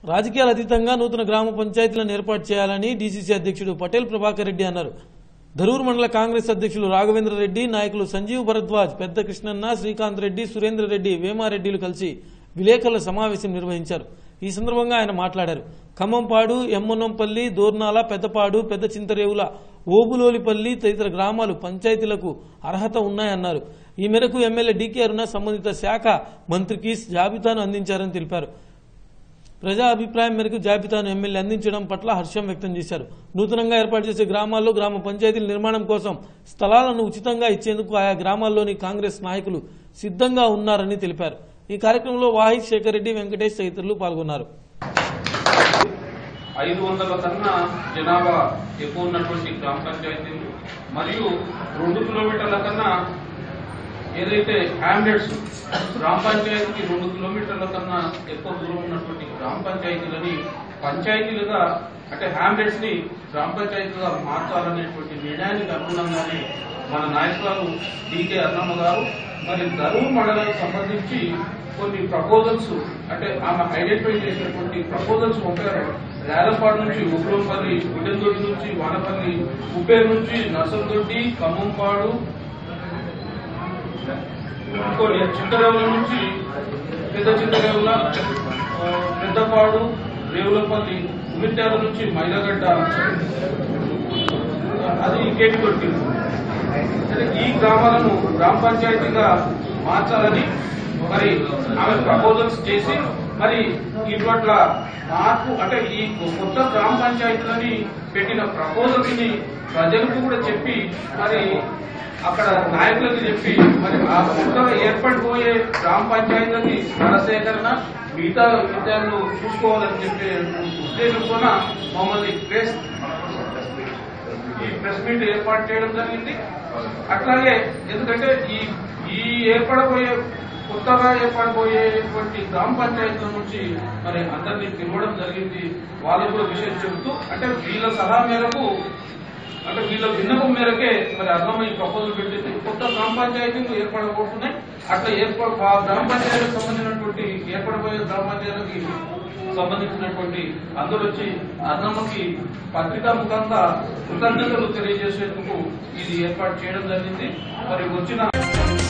రాజకీయాల అతీతంగా నూతన గ్రామ పంచాయతీలను ఏర్పాటు చేయాలని డీసీసీ అధ్యక్షుడు పటేల్ ప్రభాకర్ రెడ్డి అన్నారు ధరూర్ మండల కాంగ్రెస్ అధ్యక్షులు రాఘవేంద్ర రెడ్డి నాయకులు సంజీవ్ భరద్వాజ్ పెద్ద కృష్ణన్న శ్రీకాంత్ రెడ్డి సురేంద్ర రెడ్డి వేమారెడ్డిలు కలిసి విలేకరుల సమావేశం నిర్వహించారు ఈ సందర్భంగా ఆయన మాట్లాడారు ఖమ్మంపాడు ఎమ్మనంపల్లి దోర్నాల పెద్దపాడు పెద్ద చింతరేవుల ఓబులోలిపల్లి తదితర గ్రామాలు పంచాయతీలకు అర్హత ఉన్నాయన్నారు ఈ మేరకు ఎమ్మెల్యే డీకే అరుణ సంబంధిత శాఖ మంత్రికి జాబితాను అందించారని తెలిపారు ప్రజా అభిప్రాయం మేరకు జాబితాను ఎమ్మెల్యే అందించడం పట్ల హర్షం వ్యక్తం చేశారు నూతనంగా ఏర్పాటు చేసే గ్రామాల్లో గ్రామ పంచాయతీల నిర్మాణం కోసం స్థలాలను ఉచితంగా ఇచ్చేందుకు ఆయా గ్రామాల్లోని కాంగ్రెస్ నాయకులు సిద్ధంగా ఉన్నారని తెలిపారు ఈ కార్యక్రమంలో వాహిద్ శేఖర్ రెడ్డి వెంకటేష్ తదితరులు పాల్గొన్నారు ఐదు వందల కన్నా జనాభా ఎక్కువ ఉన్నటువంటి గ్రామ పంచాయతీలు మరియు రెండు కిలోమీటర్ల కన్నా ఏదైతే హ్యామ్లెట్స్ గ్రామ పంచాయతీకి రెండు కిలోమీటర్ల కన్నా ఎక్కువ దూరం ఉన్నటువంటి గ్రామ పంచాయతీలని పంచాయతీలుగా అంటే హ్యామ్లెట్స్ ని గ్రామ పంచాయతీలుగా మార్చాలనేటువంటి నిర్ణయానికి అనుగుణంగానే మన నాయకురాలు డీకే అన్నమ్మ గారు మరి ధరూర్ మండలానికి సంబంధించి కొన్ని ప్రపోజల్స్ అంటే ఆమె ఐడెంటిఫై చేసినటువంటి ప్రపోజల్స్ పంపారు రేలపాడు నుంచి ఉగ్రంపల్లి గుడ్డెందొడ్డి నుంచి వానపల్లి ఉప్పేరు నుంచి నర్సందొడ్డి ఖమ్మంపాడు ఇంకోటి చింతరేవుల నుంచి పెద్ద చింతరేవుల ఆ, పెద్దపాడు రేవులపల్లి ఉమిత్యాల నుంచి మైలగడ్డ అది ఇంకేటి కొట్టి అంటే ఈ గ్రామాలను గ్రామ పంచాయతీగా మార్చాలని మరి ఆమె ప్రపోజల్స్ చేసి మరి ఇప్పట్ల మార్పు అంటే ఈ కొత్త గ్రామ పంచాయతీలని పెట్టిన ప్రపోజల్స్ ని ప్రజలకు కూడా చెప్పి మరి అక్కడ నాయకులకు చెప్పి మరి ఆ కొత్తగా ఏర్పడిపోయే గ్రామ పంచాయతీలకి ధన సేకరణ మిగతా విషయాలను చూసుకోవాలని చెప్పే ఉద్దేశంతోన మమ్మల్ని ప్రెస్ ఈ ప్రెస్ మీట్ ఏర్పాటు చేయడం జరిగింది అట్లాగే ఎందుకంటే ఈ ఈ ఏర్పడబోయే కొత్తగా ఏర్పడబోయేటువంటి గ్రామ పంచాయతీల నుంచి మరి అందరినీ పిలవడం జరిగింది వాళ్ళకు కూడా విషయం చెబుతూ అంటే వీళ్ళ సలహా మేరకు అంటే వీళ్ళ విన్నపం మేరకే మరి అర్థమై ప్రపోజల్ పెట్టింది కొత్త గ్రామ పంచాయతీలు ఏర్పడబోతున్నాయి అట్లా ఏర్పడ ఆ గ్రామ పంచాయతీలకు సంబంధించినటువంటి ఏర్పడబోయే గ్రామ పంచాయతీలకి సంబంధించినటువంటి అందరూ వచ్చి అన్నమ్మకి పత్రికా ముఖంగా కృతజ్ఞతలు తెలియజేసేందుకు ఇది ఏర్పాటు చేయడం జరిగింది మరి వచ్చిన